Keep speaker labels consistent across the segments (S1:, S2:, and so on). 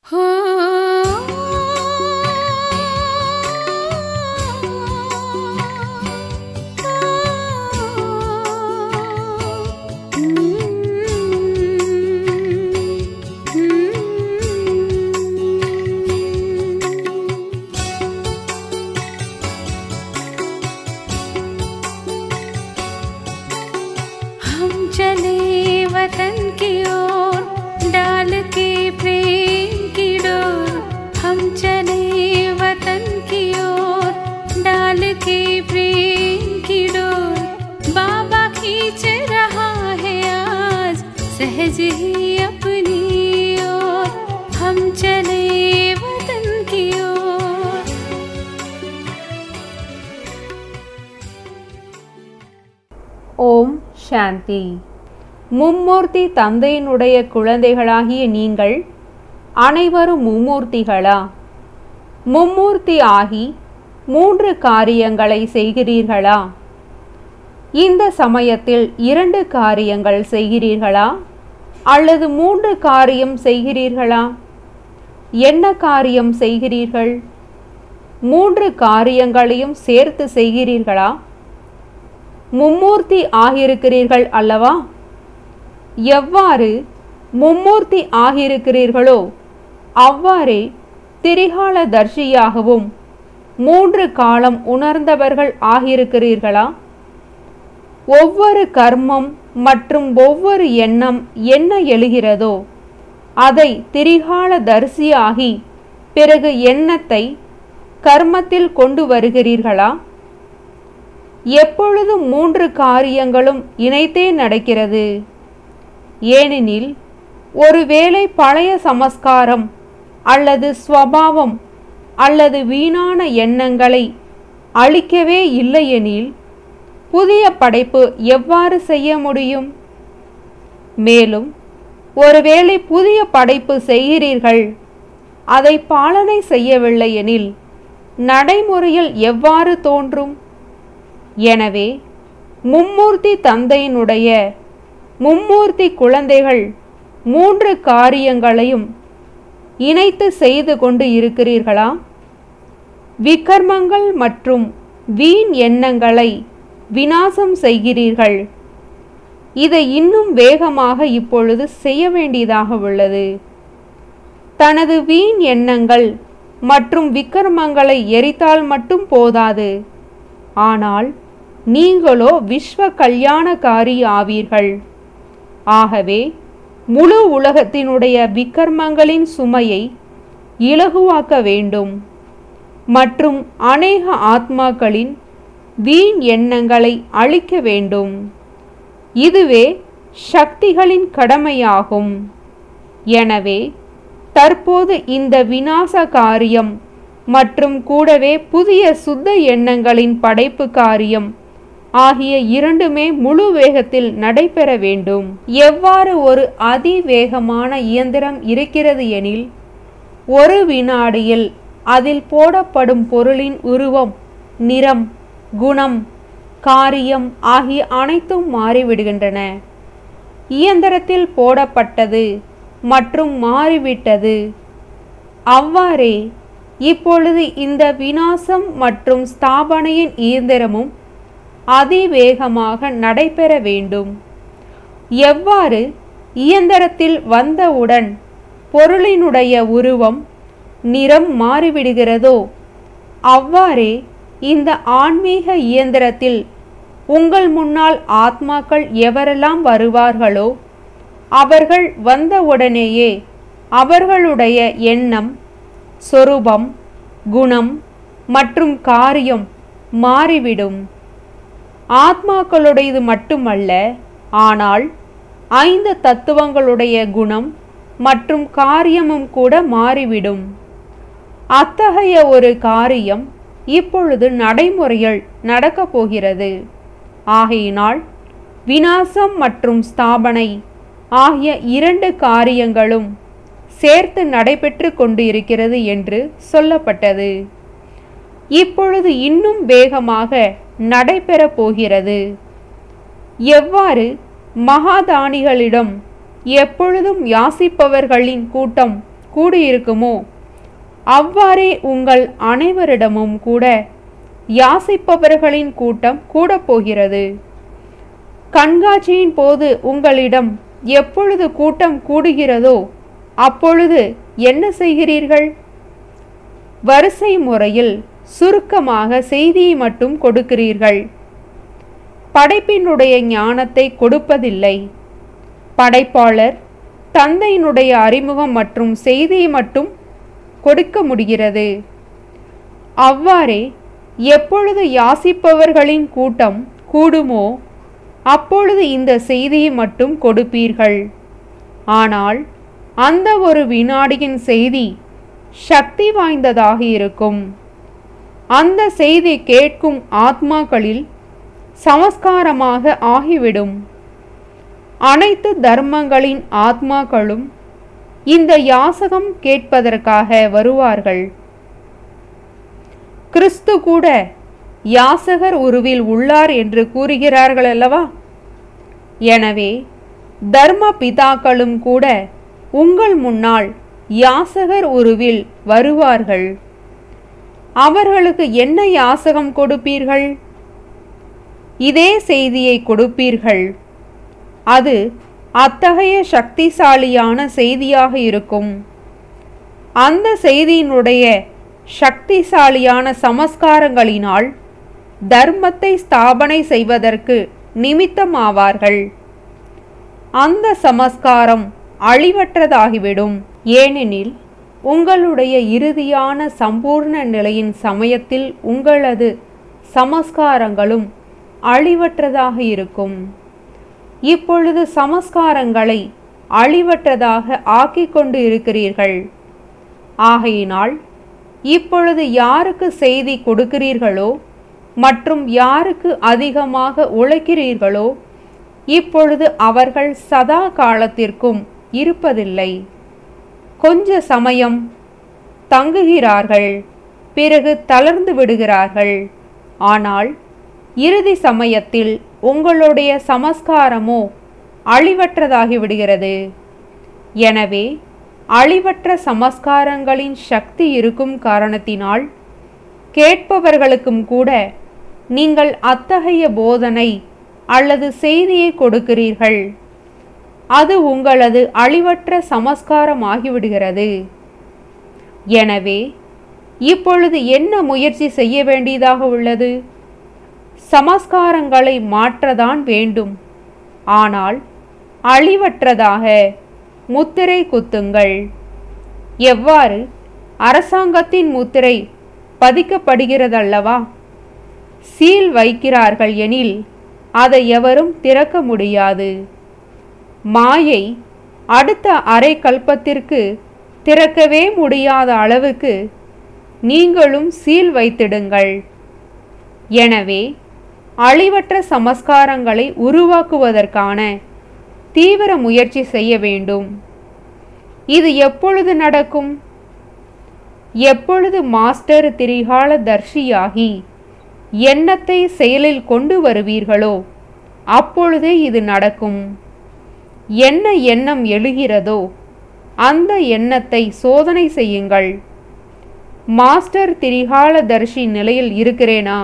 S1: हम चले वतन की ओर डाल के प्रेम की डोर हम चले वतन की ओर डाल के प्रेम की डोर बाबा खींच रहा है आज सहज ही अपनी ओर हम चले वतन की ओर
S2: ஓம் சாந்தி மும்மூர்த்தி தந்தையினுடைய குழந்தைகளாகிய நீங்கள் அனைவரும் மும்மூர்த்திகளா மும்மூர்த்தி ஆகி மூன்று காரியங்களை செய்கிறீர்களா இந்த சமயத்தில் இரண்டு காரியங்கள் செய்கிறீர்களா அல்லது மூன்று காரியம் செய்கிறீர்களா என்ன காரியம் செய்கிறீர்கள் மூன்று காரியங்களையும் சேர்த்து செய்கிறீர்களா மும்மூர்த்தி ஆகியிருக்கிறீர்கள் அல்லவா எவ்வாறு மும்மூர்த்தி ஆகியிருக்கிறீர்களோ அவ்வாறே திரிகால தர்ஷியாகவும் மூன்று காலம் உணர்ந்தவர்கள் ஆகியிருக்கிறீர்களா ஒவ்வொரு கர்மம் மற்றும் ஒவ்வொரு எண்ணம் என்ன எழுகிறதோ அதை திரிகால தரிசியாகி பிறகு எண்ணத்தை கர்மத்தில் கொண்டு வருகிறீர்களா எப்பொழுதும் மூன்று காரியங்களும் இணைத்தே நடக்கிறது ஏனெனில் ஒருவேளை பழைய சமஸ்காரம் அல்லது ஸ்வபாவம் அல்லது வீணான எண்ணங்களை அழிக்கவே இல்லையெனில் புதிய படைப்பு எவ்வாறு செய்ய முடியும் மேலும் ஒருவேளை புதிய படைப்பு செய்கிறீர்கள் அதை பாலனை செய்யவில்லை எனில் நடைமுறையில் எவ்வாறு தோன்றும் எனவே மும்மூர்த்தி தந்தையினுடைய மும்மூர்த்தி குழந்தைகள் மூன்று காரியங்களையும் இணைத்து செய்து கொண்டு இருக்கிறீர்களா விகர்மங்கள் மற்றும் வீண் எண்ணங்களை வினாசம் செய்கிறீர்கள் இதை இன்னும் வேகமாக இப்பொழுது செய்ய வேண்டியதாக உள்ளது தனது வீண் எண்ணங்கள் மற்றும் விக்கிரமங்களை எரித்தால் மட்டும் போதாது ஆனால் நீங்களோ விஸ்வ கல்யாணக்காரி ஆவீர்கள் ஆகவே முழு உலகத்தினுடைய விக்கர்மங்களின் சுமையை இலகுவாக்க வேண்டும் மற்றும் அநேக ஆத்மாக்களின் வீண் எண்ணங்களை அழிக்க வேண்டும் இதுவே சக்திகளின் கடமையாகும் எனவே தற்போது இந்த விநாச காரியம் மற்றும் கூடவே புதிய சுத்த எண்ணங்களின் படைப்பு காரியம் ஆகிய இரண்டுமே முழு வேகத்தில் நடைபெற வேண்டும் எவ்வாறு ஒரு அதிவேகமான இயந்திரம் இருக்கிறது எனில் ஒரு வினாடியில் அதில் போடப்படும் பொருளின் உருவம் நிறம் குணம் காரியம் ஆகிய அனைத்தும் மாறிவிடுகின்றன இயந்திரத்தில் போடப்பட்டது மற்றும் மாறிவிட்டது அவ்வாறே இப்பொழுது இந்த விநாசம் மற்றும் ஸ்தாபனையின் இயந்திரமும் அதிவேகமாக நடைபெற வேண்டும் எவ்வாறு இயந்திரத்தில் வந்தவுடன் பொருளினுடைய உருவம் நிறம் மாறிவிடுகிறதோ அவ்வாறே இந்த ஆன்மீக இயந்திரத்தில் உங்கள் முன்னால் ஆத்மாக்கள் எவரெல்லாம் வருவார்களோ அவர்கள் வந்தவுடனேயே அவர்களுடைய எண்ணம் சொரூபம் குணம் மற்றும் காரியம் மாறிவிடும் ஆத்மாக்களுடையது மட்டுமல்ல ஆனால் ஐந்து தத்துவங்களுடைய குணம் மற்றும் காரியமும் கூட மாறிவிடும் அத்தகைய ஒரு காரியம் இப்பொழுது நடைமுறையில் நடக்கப் போகிறது ஆகையினால் விநாசம் மற்றும் ஸ்தாபனை ஆகிய இரண்டு காரியங்களும் சேர்த்து நடைபெற்று கொண்டு இருக்கிறது என்று சொல்லப்பட்டது இப்பொழுது இன்னும் வேகமாக நடைபெறப் போகிறது எவ்வாறு மகாதானிகளிடம் எப்பொழுதும் யாசிப்பவர்களின் கூட்டம் கூடியிருக்குமோ அவ்வாறே உங்கள் அனைவரிடமும் கூட யாசிப்பவர்களின் கூட்டம் கூடப் போகிறது கண்காட்சியின் போது உங்களிடம் எப்பொழுது கூட்டம் கூடுகிறதோ அப்பொழுது என்ன செய்கிறீர்கள் வரிசை முறையில் சுருக்கமாக செய்தியை மட்டும் கொடுக்கிறீர்கள் படைப்பினுடைய ஞானத்தை கொடுப்பதில்லை படைப்பாளர் தந்தையினுடைய அறிமுகம் மற்றும் செய்தியை மட்டும் கொடுக்க முடிகிறது அவ்வாறே எப்பொழுது யாசிப்பவர்களின் கூட்டம் கூடுமோ அப்பொழுது இந்த செய்தியை மட்டும் கொடுப்பீர்கள் ஆனால் அந்த ஒரு வினாடியின் செய்தி சக்தி வாய்ந்ததாக இருக்கும் அந்த செய்தி கேட்கும் ஆத்மாக்களில் சமஸ்காரமாக ஆகிவிடும் அனைத்து தர்மங்களின் ஆத்மாக்களும் இந்த யாசகம் கேட்பதற்காக வருவார்கள் கிறிஸ்து கூட யாசகர் உருவில் உள்ளார் என்று கூறுகிறார்கள் அல்லவா எனவே தர்ம பிதாக்களும் கூட உங்கள் முன்னால் யாசகர் உருவில் வருவார்கள் அவர்களுக்கு என்ன யாசகம் கொடுப்பீர்கள் இதே செய்தியை கொடுப்பீர்கள் அது அத்தகைய சக்திசாலியான செய்தியாக இருக்கும் அந்த செய்தியினுடைய சக்திசாலியான சமஸ்காரங்களினால் தர்மத்தை ஸ்தாபனை செய்வதற்கு நிமித்தமாவார்கள் அந்த சமஸ்காரம் அழிவற்றதாகிவிடும் ஏனெனில் உங்களுடைய இறுதியான சம்பூர்ண நிலையின் சமயத்தில் உங்களது சமஸ்காரங்களும் அழிவற்றதாக இருக்கும் இப்பொழுது சமஸ்காரங்களை அழிவற்றதாக ஆக்கிக் கொண்டு இருக்கிறீர்கள் ஆகையினால் இப்பொழுது யாருக்கு செய்தி கொடுக்கிறீர்களோ மற்றும் யாருக்கு அதிகமாக உழைக்கிறீர்களோ இப்பொழுது அவர்கள் சதா காலத்திற்கும் இருப்பதில்லை கொஞ்ச சமயம் தங்குகிறார்கள் பிறகு தளர்ந்து விடுகிறார்கள் ஆனால் இறுதி சமயத்தில் உங்களுடைய சமஸ்காரமோ அழிவற்றதாகி விடுகிறது எனவே அழிவற்ற சமஸ்காரங்களின் சக்தி இருக்கும் காரணத்தினால் கேட்பவர்களுக்கும் கூட நீங்கள் அத்தகைய போதனை அல்லது செய்தியை கொடுக்கிறீர்கள் அது உங்களது அழிவற்ற சமஸ்காரமாகிவிடுகிறது எனவே இப்பொழுது என்ன முயற்சி செய்ய வேண்டியதாக உள்ளது சமஸ்காரங்களை மாற்றதான் வேண்டும் ஆனால் அழிவற்றதாக முத்திரை குத்துங்கள் எவ்வாறு அரசாங்கத்தின் முத்திரை பதிக்கப்படுகிறதல்லவா சீல் வைக்கிறார்கள் எனில் அதை எவரும் திறக்க முடியாது மாயை அடுத்த அரை கல்பத்திற்கு திறக்கவே முடியாத அளவுக்கு நீங்களும் சீல் வைத்திடுங்கள் எனவே அழிவற்ற சமஸ்காரங்களை உருவாக்குவதற்கான தீவிர முயற்சி செய்ய வேண்டும் இது எப்பொழுது நடக்கும் எப்பொழுது மாஸ்டர் திரிகால தர்ஷியாகி எண்ணத்தை செயலில் கொண்டு வருவீர்களோ அப்பொழுதே இது நடக்கும் என்ன எண்ணம் எழுகிறதோ அந்த எண்ணத்தை சோதனை செய்யுங்கள் மாஸ்டர் திரிகால தர்ஷி நிலையில் இருக்கிறேனா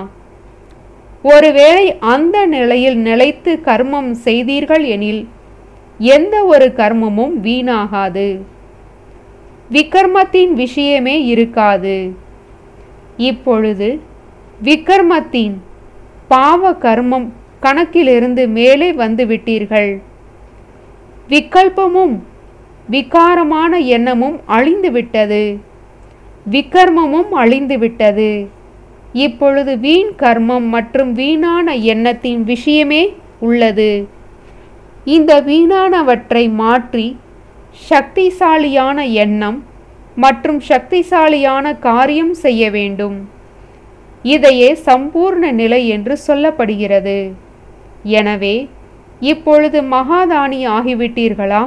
S2: ஒருவேளை அந்த நிலையில் நிலைத்து கர்மம் செய்தீர்கள் எனில் எந்த ஒரு கர்மமும் வீணாகாது விக்கர்மத்தின் விஷயமே இருக்காது இப்பொழுது விக்கர்மத்தின் பாவ கர்மம் கணக்கிலிருந்து மேலே வந்து விட்டீர்கள் விக்கல்பமும் விகாரமான எண்ணமும் அழிந்து விட்டது விக்கர்மமும் அழிந்து விட்டது இப்பொழுது வீண் கர்மம் மற்றும் வீணான எண்ணத்தின் விஷயமே உள்ளது இந்த வீணானவற்றை மாற்றி சக்திசாலியான எண்ணம் மற்றும் சக்திசாலியான காரியம் செய்ய வேண்டும் இதையே சம்பூர்ண நிலை என்று சொல்லப்படுகிறது எனவே இப்பொழுது மகாதானி ஆகிவிட்டீர்களா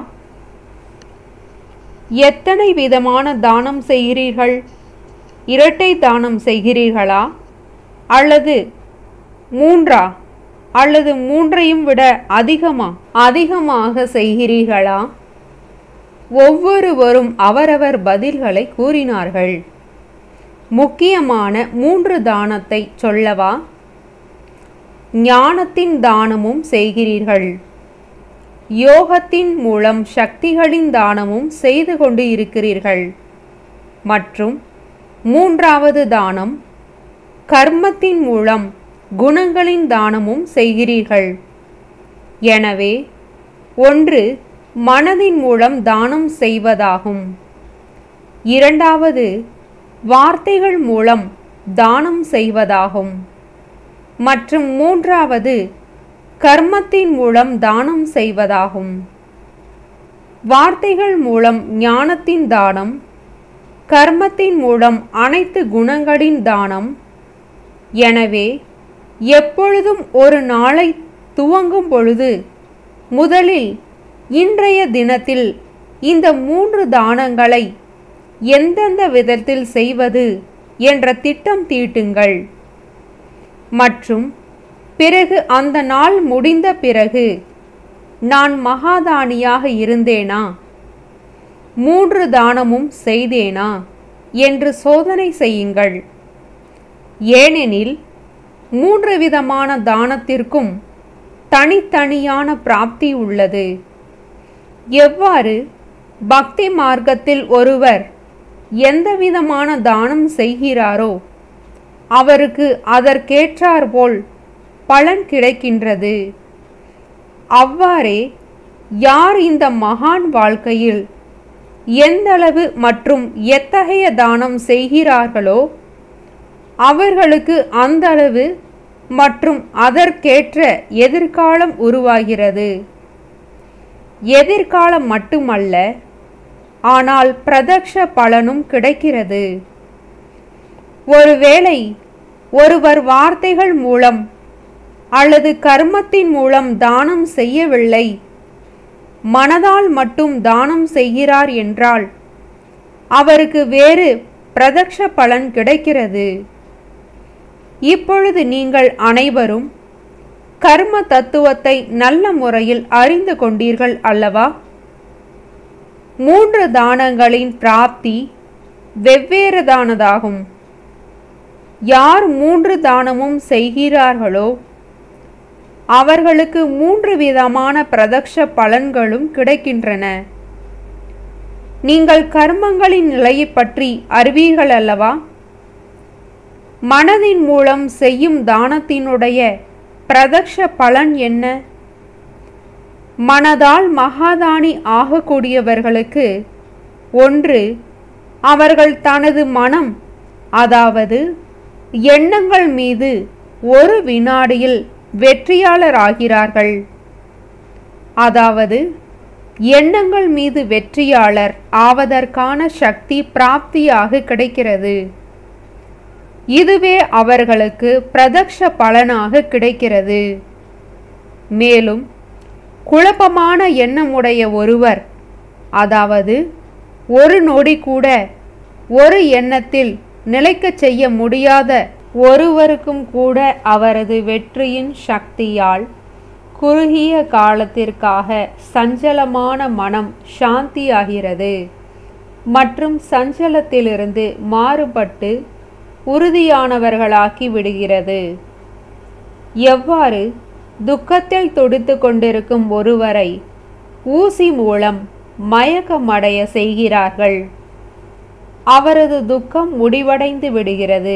S2: எத்தனை விதமான தானம் செய்கிறீர்கள் இரட்டை தானம் செய்கிறீர்களா அல்லது மூன்றா அல்லது மூன்றையும் விட அதிகமா அதிகமாக செய்கிறீர்களா ஒவ்வொருவரும் அவரவர் பதில்களை கூறினார்கள் முக்கியமான மூன்று தானத்தை சொல்லவா ஞானத்தின் தானமும் செய்கிறீர்கள் யோகத்தின் மூலம் சக்திகளின் தானமும் செய்து கொண்டு இருக்கிறீர்கள் மற்றும் மூன்றாவது தானம் கர்மத்தின் மூலம் குணங்களின் தானமும் செய்கிறீர்கள் எனவே ஒன்று மனதின் மூலம் தானம் செய்வதாகும் இரண்டாவது வார்த்தைகள் மூலம் தானம் செய்வதாகும் மற்றும் மூன்றாவது கர்மத்தின் மூலம் தானம் செய்வதாகும் வார்த்தைகள் மூலம் ஞானத்தின் தானம் கர்மத்தின் மூலம் அனைத்து குணங்களின் தானம் எனவே எப்பொழுதும் ஒரு நாளை துவங்கும் பொழுது முதலில் இன்றைய தினத்தில் இந்த மூன்று தானங்களை எந்தெந்த விதத்தில் செய்வது என்ற திட்டம் தீட்டுங்கள் மற்றும் பிறகு அந்த நாள் முடிந்த பிறகு நான் மகாதானியாக இருந்தேனா மூன்று தானமும் செய்தேனா என்று சோதனை செய்யுங்கள் ஏனெனில் மூன்று விதமான தானத்திற்கும் தனித்தனியான பிராப்தி உள்ளது எவ்வாறு பக்தி மார்க்கத்தில் ஒருவர் எந்தவிதமான தானம் செய்கிறாரோ அவருக்கு அதற்கேற்றாற்போல் பலன் கிடைக்கின்றது அவ்வாறே யார் இந்த மகான் வாழ்க்கையில் எந்தளவு மற்றும் எத்தகைய தானம் செய்கிறார்களோ அவர்களுக்கு அந்தளவு மற்றும் அதற்கேற்ற எதிர்காலம் உருவாகிறது எதிர்காலம் மட்டுமல்ல ஆனால் பிரதக்ஷ பலனும் கிடைக்கிறது ஒருவேளை ஒருவர் வார்த்தைகள் மூலம் அல்லது கர்மத்தின் மூலம் தானம் செய்யவில்லை மனதால் மட்டும் தானம் செய்கிறார் என்றால் அவருக்கு வேறு பிரதக்ஷ பலன் கிடைக்கிறது இப்பொழுது நீங்கள் அனைவரும் கர்ம தத்துவத்தை நல்ல முறையில் அறிந்து கொண்டீர்கள் அல்லவா மூன்று தானங்களின் பிராப்தி வெவ்வேறுதானதாகும் யார் மூன்று தானமும் செய்கிறார்களோ அவர்களுக்கு மூன்று விதமான பிரதக்ஷ பலன்களும் கிடைக்கின்றன நீங்கள் கர்மங்களின் நிலையை பற்றி அறிவீர்கள் அல்லவா மனதின் மூலம் செய்யும் தானத்தினுடைய பிரதக்ஷ பலன் என்ன மனதால் மகாதானி ஆகக்கூடியவர்களுக்கு ஒன்று அவர்கள் தனது மனம் அதாவது எண்ணங்கள் மீது ஒரு வினாடியில் வெற்றியாளராகிறார்கள் அதாவது எண்ணங்கள் மீது வெற்றியாளர் ஆவதற்கான சக்தி பிராப்தியாக கிடைக்கிறது இதுவே அவர்களுக்கு பிரதக்ஷ பலனாக கிடைக்கிறது மேலும் குழப்பமான எண்ணமுடைய ஒருவர் அதாவது ஒரு நொடி கூட ஒரு எண்ணத்தில் நிலைக்கச் செய்ய முடியாத ஒருவருக்கும் கூட அவரது வெற்றியின் சக்தியால் குறுகிய காலத்திற்காக சஞ்சலமான மனம் சாந்தியாகிறது மற்றும் சஞ்சலத்திலிருந்து மாறுபட்டு உறுதியானவர்களாக்கி விடுகிறது எவ்வாறு துக்கத்தில் துடித்து கொண்டிருக்கும் ஒருவரை ஊசி மூலம் மயக்கமடைய செய்கிறார்கள் அவரது துக்கம் முடிவடைந்து விடுகிறது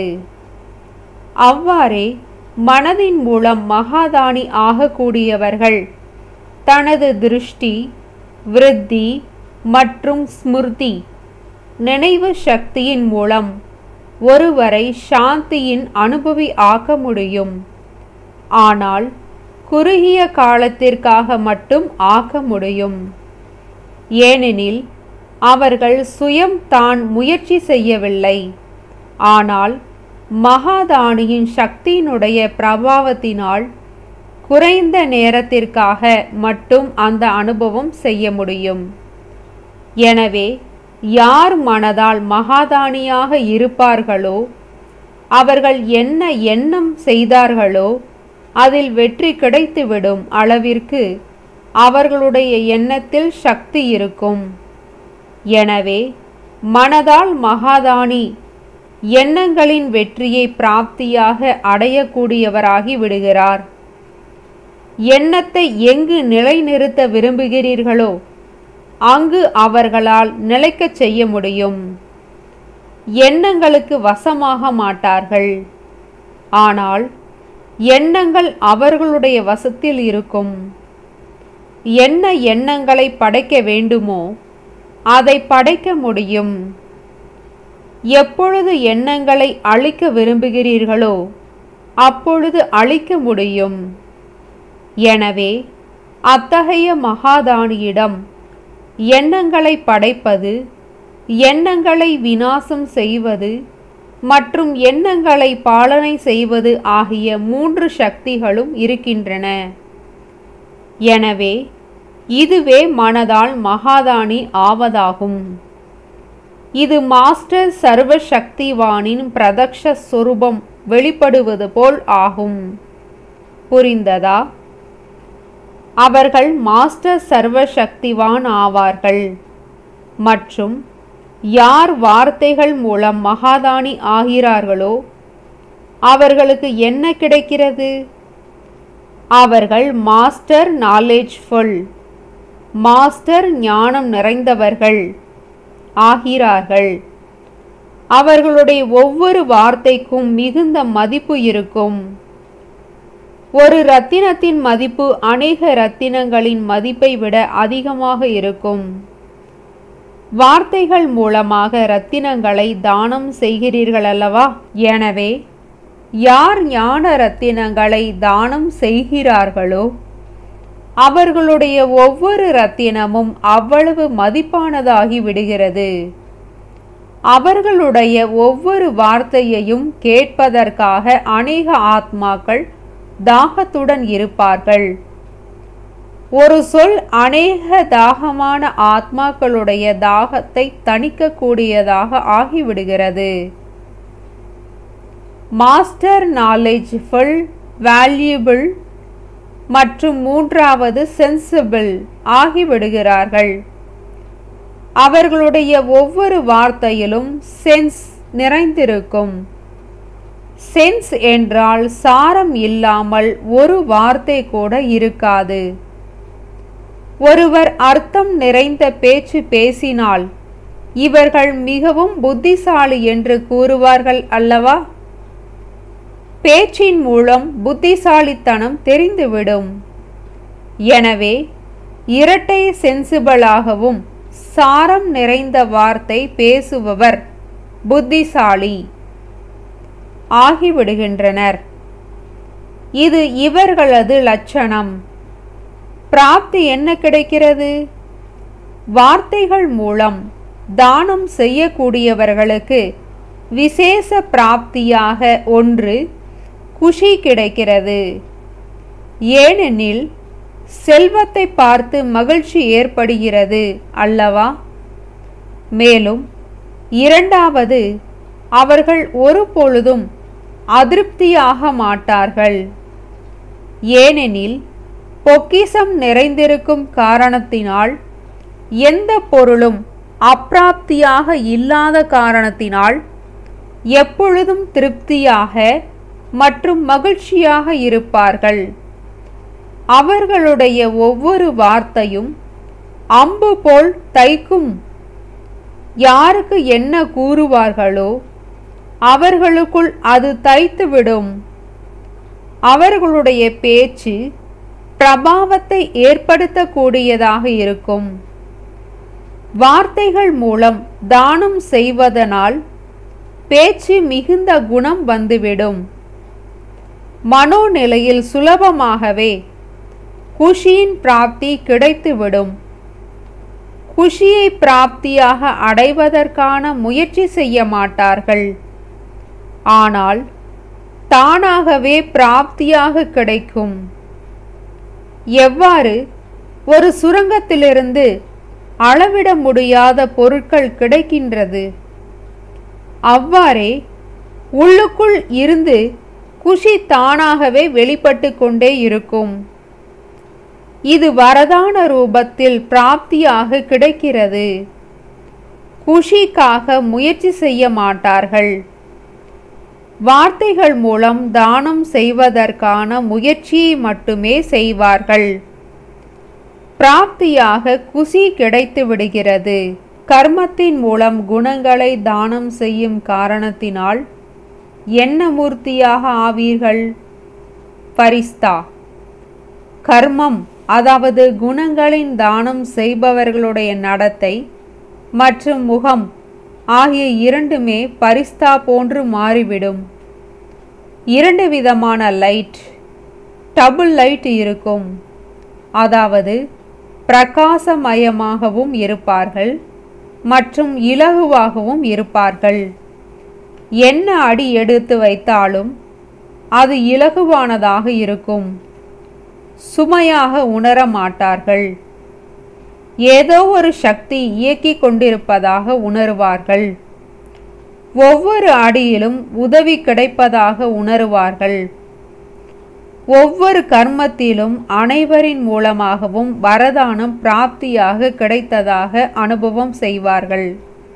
S2: அவ்வாறே மனதின் மூலம் மகாதானி ஆகக்கூடியவர்கள் தனது திருஷ்டி விருத்தி மற்றும் ஸ்மிருதி நினைவு சக்தியின் மூலம் ஒருவரை சாந்தியின் அனுபவி ஆக்க முடியும் ஆனால் குறுகிய காலத்திற்காக மட்டும் ஆக்க முடியும் ஏனெனில் அவர்கள் சுயம் தான் முயற்சி செய்யவில்லை ஆனால் மகாதானியின் சக்தியினுடைய பிரபாவத்தினால் குறைந்த நேரத்திற்காக மட்டும் அந்த அனுபவம் செய்ய முடியும் எனவே யார் மனதால் மகாதானியாக இருப்பார்களோ அவர்கள் என்ன எண்ணம் செய்தார்களோ அதில் வெற்றி கிடைத்துவிடும் அளவிற்கு அவர்களுடைய எண்ணத்தில் சக்தி இருக்கும் எனவே மனதால் மகாதானி எண்ணங்களின் வெற்றியை பிராப்தியாக அடையக்கூடியவராகி விடுகிறார் எண்ணத்தை எங்கு நிலைநிறுத்த விரும்புகிறீர்களோ அங்கு அவர்களால் நிலைக்கச் செய்ய முடியும் எண்ணங்களுக்கு வசமாக மாட்டார்கள் ஆனால் எண்ணங்கள் அவர்களுடைய வசத்தில் இருக்கும் என்ன எண்ணங்களை படைக்க வேண்டுமோ அதை படைக்க முடியும் எப்பொழுது எண்ணங்களை அழிக்க விரும்புகிறீர்களோ அப்பொழுது அழிக்க முடியும் எனவே அத்தகைய மகாதானியிடம் எண்ணங்களை படைப்பது எண்ணங்களை வினாசம் செய்வது மற்றும் எண்ணங்களை பாலனை செய்வது ஆகிய மூன்று சக்திகளும் இருக்கின்றன எனவே இதுவே மனதால் மகாதானி ஆவதாகும் இது மாஸ்டர் சர்வ சக்திவானின் பிரதக்ஷ சொரூபம் வெளிப்படுவது போல் ஆகும் புரிந்ததா அவர்கள் மாஸ்டர் சர்வ சக்திவான் ஆவார்கள் மற்றும் யார் வார்த்தைகள் மூலம் மகாதானி ஆகிறார்களோ அவர்களுக்கு என்ன கிடைக்கிறது அவர்கள் மாஸ்டர் நாலேஜ்ஃபுல் மாஸ்டர் ஞானம் நிறைந்தவர்கள் ஆகிறார்கள் அவர்களுடைய ஒவ்வொரு வார்த்தைக்கும் மிகுந்த மதிப்பு இருக்கும் ஒரு ரத்தினத்தின் மதிப்பு அநேக ரத்தினங்களின் மதிப்பை விட அதிகமாக இருக்கும் வார்த்தைகள் மூலமாக ரத்தினங்களை தானம் செய்கிறீர்கள் அல்லவா எனவே யார் ஞான ரத்தினங்களை தானம் செய்கிறார்களோ அவர்களுடைய ஒவ்வொரு ரத்தினமும் அவ்வளவு மதிப்பானதாகி விடுகிறது அவர்களுடைய ஒவ்வொரு வார்த்தையையும் கேட்பதற்காக அநேக ஆத்மாக்கள் தாகத்துடன் இருப்பார்கள் ஒரு சொல் அநேக தாகமான ஆத்மாக்களுடைய தாகத்தை தணிக்கக்கூடியதாக ஆகிவிடுகிறது மாஸ்டர் நாலேஜ்ஃபுல் வேல்யூபிள் மற்றும் மூன்றாவது சென்சிபிள் ஆகிவிடுகிறார்கள் அவர்களுடைய ஒவ்வொரு வார்த்தையிலும் சென்ஸ் நிறைந்திருக்கும் சென்ஸ் என்றால் சாரம் இல்லாமல் ஒரு வார்த்தை கூட இருக்காது ஒருவர் அர்த்தம் நிறைந்த பேச்சு பேசினால் இவர்கள் மிகவும் புத்திசாலி என்று கூறுவார்கள் அல்லவா பேச்சின் மூலம் புத்திசாலித்தனம் தெரிந்துவிடும் எனவே இரட்டை சென்சிபிளாகவும் சாரம் நிறைந்த வார்த்தை பேசுபவர் புத்திசாலி ஆகிவிடுகின்றனர் இது இவர்களது லட்சணம் பிராப்தி என்ன கிடைக்கிறது வார்த்தைகள் மூலம் தானம் செய்யக்கூடியவர்களுக்கு விசேஷ பிராப்தியாக ஒன்று குஷி கிடைக்கிறது ஏனெனில் செல்வத்தை பார்த்து மகிழ்ச்சி ஏற்படுகிறது அல்லவா மேலும் இரண்டாவது அவர்கள் ஒருபொழுதும் அதிருப்தியாக மாட்டார்கள் ஏனெனில் பொக்கிசம் நிறைந்திருக்கும் காரணத்தினால் எந்த பொருளும் அப்பிராப்தியாக இல்லாத காரணத்தினால் எப்பொழுதும் திருப்தியாக மற்றும் மகிழ்ச்சியாக இருப்பார்கள் அவர்களுடைய ஒவ்வொரு வார்த்தையும் அம்பு போல் தைக்கும் யாருக்கு என்ன கூறுவார்களோ அவர்களுக்குள் அது தைத்துவிடும் அவர்களுடைய பேச்சு பிரபாவத்தை ஏற்படுத்தக்கூடியதாக இருக்கும் வார்த்தைகள் மூலம் தானம் செய்வதனால் பேச்சு மிகுந்த குணம் வந்துவிடும் மனோநிலையில் சுலபமாகவே குஷியின் பிராப்தி கிடைத்துவிடும் குஷியை பிராப்தியாக அடைவதற்கான முயற்சி செய்ய மாட்டார்கள் ஆனால் தானாகவே பிராப்தியாக கிடைக்கும் எவ்வாறு ஒரு சுரங்கத்திலிருந்து அளவிட முடியாத பொருட்கள் கிடைக்கின்றது அவ்வாறே உள்ளுக்குள் இருந்து குஷி தானாகவே வெளிப்பட்டு கொண்டே இருக்கும் இது வரதான ரூபத்தில் பிராப்தியாக கிடைக்கிறது குஷிக்காக முயற்சி செய்ய மாட்டார்கள் வார்த்தைகள் மூலம் தானம் செய்வதற்கான முயற்சியை மட்டுமே செய்வார்கள் பிராப்தியாக குசி கிடைத்து விடுகிறது கர்மத்தின் மூலம் குணங்களை தானம் செய்யும் காரணத்தினால் என்ன மூர்த்தியாக ஆவீர்கள் பரிஸ்தா கர்மம் அதாவது குணங்களின் தானம் செய்பவர்களுடைய நடத்தை மற்றும் முகம் ஆகிய இரண்டுமே பரிஸ்தா போன்று மாறிவிடும் இரண்டு விதமான லைட் டபுள் லைட் இருக்கும் அதாவது பிரகாசமயமாகவும் இருப்பார்கள் மற்றும் இலகுவாகவும் இருப்பார்கள் என்ன அடி எடுத்து வைத்தாலும் அது இலகுவானதாக இருக்கும் சுமையாக உணர மாட்டார்கள் ஏதோ ஒரு சக்தி இயக்கிக் கொண்டிருப்பதாக உணருவார்கள் ஒவ்வொரு அடியிலும் உதவி கிடைப்பதாக உணருவார்கள் ஒவ்வொரு கர்மத்திலும் அனைவரின் மூலமாகவும் வரதானம் பிராப்தியாக கிடைத்ததாக அனுபவம் செய்வார்கள்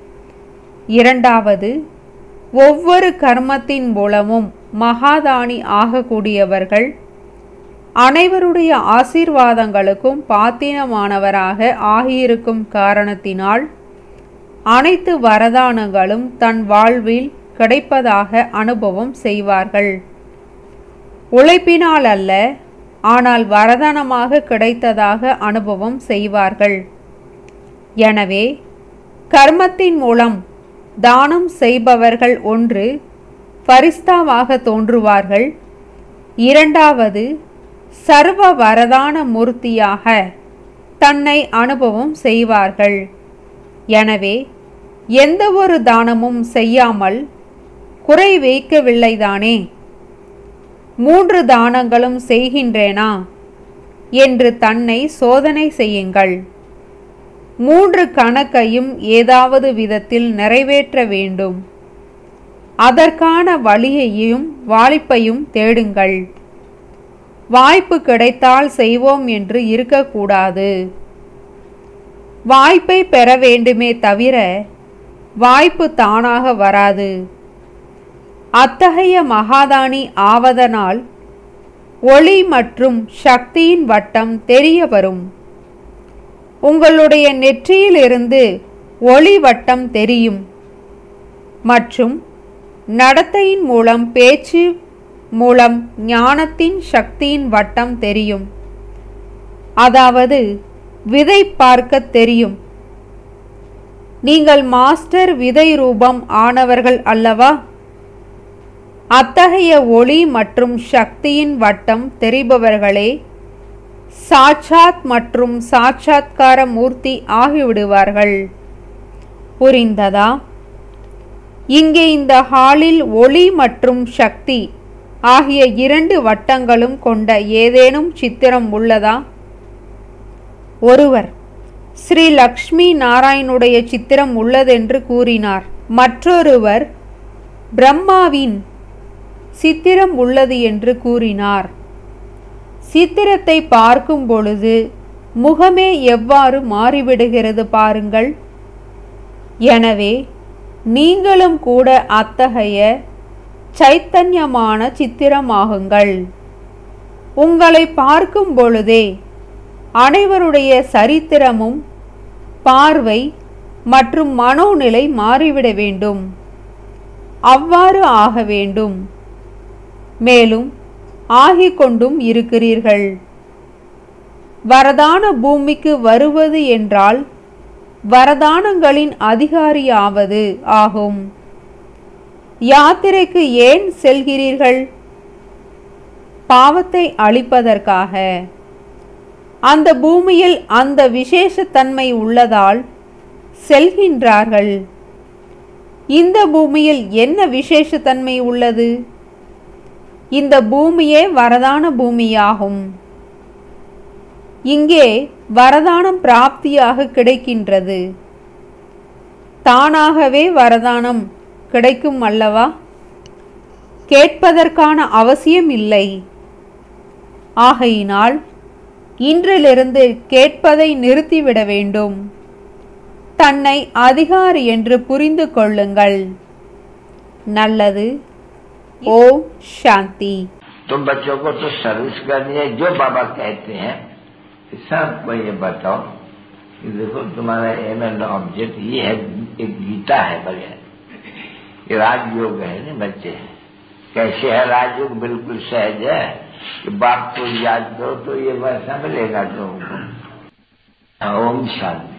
S2: இரண்டாவது ஒவ்வொரு கர்மத்தின் மூலமும் மகாதானி ஆகக்கூடியவர்கள் அனைவருடைய ஆசீர்வாதங்களுக்கும் பாத்தினமானவராக ஆகியிருக்கும் காரணத்தினால் அனைத்து வரதானங்களும் தன் வாழ்வில் கிடைப்பதாக அனுபவம் செய்வார்கள் உழைப்பினால் அல்ல ஆனால் வரதானமாக கிடைத்ததாக அனுபவம் செய்வார்கள் எனவே கர்மத்தின் மூலம் தானம் செய்பவர்கள் ஒன்று பரிஸ்தாவாக தோன்றுவார்கள் இரண்டாவது சர்வ வரதான மூர்த்தியாக தன்னை அனுபவம் செய்வார்கள் எனவே எந்த ஒரு தானமும் செய்யாமல் குறை வைக்கவில்லைதானே மூன்று தானங்களும் செய்கின்றேனா என்று தன்னை சோதனை செய்யுங்கள் மூன்று கணக்கையும் ஏதாவது விதத்தில் நிறைவேற்ற வேண்டும் அதற்கான வழியையும் வாய்ப்பையும் தேடுங்கள் வாய்ப்பு கிடைத்தால் செய்வோம் என்று இருக்கக்கூடாது வாய்ப்பை பெற வேண்டுமே தவிர வாய்ப்பு தானாக வராது அத்தகைய மகாதானி ஆவதனால் ஒளி மற்றும் சக்தியின் வட்டம் தெரிய வரும் உங்களுடைய நெற்றியிலிருந்து ஒளி வட்டம் தெரியும் மற்றும் நடத்தையின் மூலம் பேச்சு மூலம் ஞானத்தின் சக்தியின் வட்டம் தெரியும் அதாவது விதை பார்க்க தெரியும் நீங்கள் மாஸ்டர் விதை ரூபம் ஆனவர்கள் அல்லவா அத்தகைய ஒளி மற்றும் சக்தியின் வட்டம் தெரிபவர்களே சாட்சாத் மற்றும் சாட்சாத்கார மூர்த்தி ஆகிவிடுவார்கள் புரிந்ததா இங்கே இந்த ஹாலில் ஒளி மற்றும் சக்தி ஆகிய இரண்டு வட்டங்களும் கொண்ட ஏதேனும் சித்திரம் உள்ளதா ஒருவர் ஸ்ரீ லக்ஷ்மி நாராயணுடைய சித்திரம் உள்ளதென்று கூறினார் மற்றொருவர் பிரம்மாவின் சித்திரம் உள்ளது என்று கூறினார் சித்திரத்தை பார்க்கும் பொழுது முகமே எவ்வாறு மாறிவிடுகிறது பாருங்கள் எனவே நீங்களும் கூட அத்தகைய சைத்தன்யமான சித்திரமாகுங்கள் உங்களை பார்க்கும் பொழுதே அனைவருடைய சரித்திரமும் பார்வை மற்றும் மனோநிலை மாறிவிட வேண்டும் அவ்வாறு ஆக வேண்டும் மேலும் ஆகிக் கொண்டும் இருக்கிறீர்கள் வரதான பூமிக்கு வருவது என்றால் வரதானங்களின் அதிகாரியாவது ஆகும் யாத்திரைக்கு ஏன் செல்கிறீர்கள் பாவத்தை அழிப்பதற்காக அந்த பூமியில் அந்த விசேஷத்தன்மை உள்ளதால் செல்கின்றார்கள் இந்த பூமியில் என்ன விசேஷத்தன்மை உள்ளது இந்த பூமியே வரதான பூமியாகும் இங்கே வரதானம் பிராப்தியாக கிடைக்கின்றது தானாகவே வரதானம் கிடைக்கும் அல்லவா கேட்பதற்கான அவசியம் இல்லை ஆகையினால் இன்றிலிருந்து கேட்பதை நிறுத்திவிட வேண்டும் தன்னை அதிகாரி என்று புரிந்து கொள்ளுங்கள் நல்லது ஓம் சாந்தி
S3: तुम बच्चों को तो सर्विस करनी है जो बाबा कहते हैं कि सबको ये बताओ कि देखो तुम्हारा एम एंड ऑब्जेक्ट ये है एक गीता है बढ़िया ये राजयोग है ना बच्चे कैसे है राजयोग बिल्कुल सहज है कि बाप को याद करो तो ये वैसा मिलेगा तुमको ओम शांति